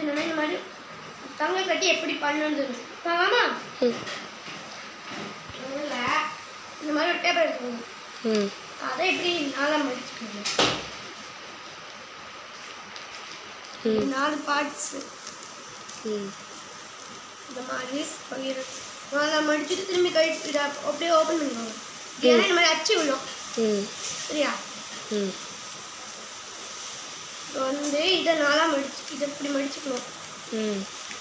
தெரிஞ்சுக்கணும்னா இந்த மாதிரி தங்க கட்டி எப்படி பண்ணணும்னு பார்க்கலாமா ம் முதல்ல இந்த மாதிரி ஒரு பேப்பர் எடுத்துக்கணும் ம் அதை எப்படி நாளாக மடிச்சுக்கணும் ம் நாலு பார்ட்ஸ் ம் இந்த மாதிரி பகிர நாளாக மடிச்சுட்டு திரும்பி கழிச்சு இதை அப்படியே ஓப்பன் பண்ணிக்கோங்க ஏன்னா இந்த மாதிரி அச்சு விழும் ம் சரியா ம் இப்போ வந்து இதை நாளாக மடிச்சு இதை இப்படி மடிச்சுக்கணும் ம்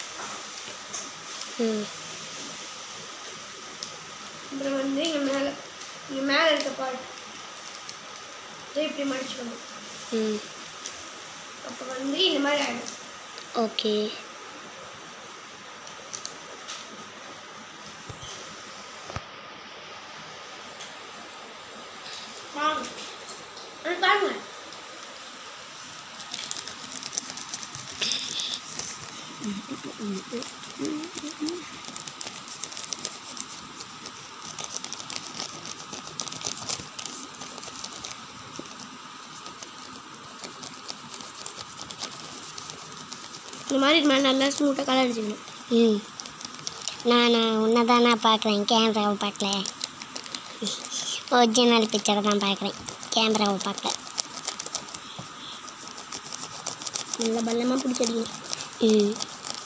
ம் அப்புறம் வந்து இங்கே மேலே இங்கே மேலே இருக்க பார்ட் இதை இப்படி மடிச்சுக்கணும் ம் அப்போ வந்து இந்த மாதிரி ஆகிடும் ஓகே வாங்க அது பாருங்க இந்த மாதிரி இது மேலே நல்லா ஸ்மூத்தாக கலர் அடிச்சுக்கணும் ம் நான் நான் உன்னை தான் நான் பார்க்குறேன் கேமராவை பார்க்கல ஒரிஜினல் பிக்சரை தான் பார்க்குறேன் கேமராவை பார்க்கல நல்லா பல்லமாக பிடிச்சி அடிக்கணும் ம்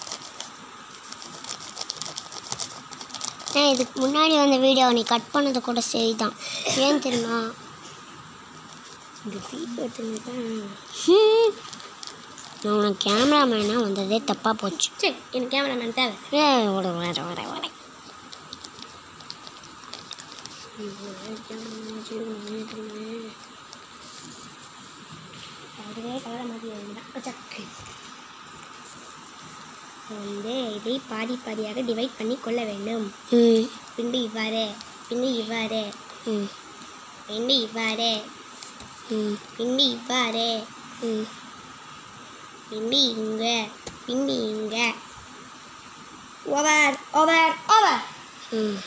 ஏன் இதுக்கு முன்னாடி வந்த வீடியோ நீ கட் பண்ணது கூட சரி தான் ஏன் தெரியுமா இந்த வீடியோ தான் நான் உனக்கு கேமராமேனாக வந்ததே தப்பாக போச்சு சரி எனக்கு கேமராமேன் தேவை ஏ ஓட வர வர வர அதுவே கலரை மாற்றி எழுதிதான் வந்து இதை பாதி பாதியாக டிவைட் பண்ணி கொள்ள வேண்டும் ம் பின்பு இவ்வாறு பின்பு இவ்வாறு ம் பின்பு இவ்வாறு ம் பின்பு இவ்வாறு ம் பின்பு இங்க பின்பு இங்க ஓவர் ஓவர் ஓவர் ம்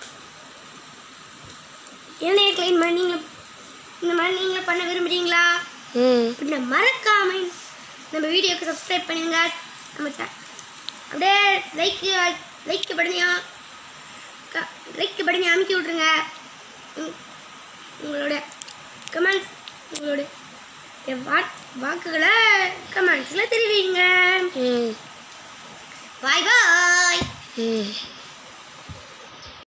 என்ன கிளைம் பண்ணி நீங்கள் இந்த மாதிரி நீங்களும் பண்ண விரும்புகிறீங்களா ம் பின்ன மறக்காம நம்ம வீடியோக்கு சப்ஸ்கிரைப் பண்ணுங்க நம்ம த- அப்படியே லைக் லைக் படனியா லைக் படனி அமுக்கி விட்ருங்க உம், உங்களோட கமெண்ட்ஸ் உங்களோட வா- வாக்குகளை கமெண்ட்ஸில் தெரிவிங்க ம் பாய் பாய் ம்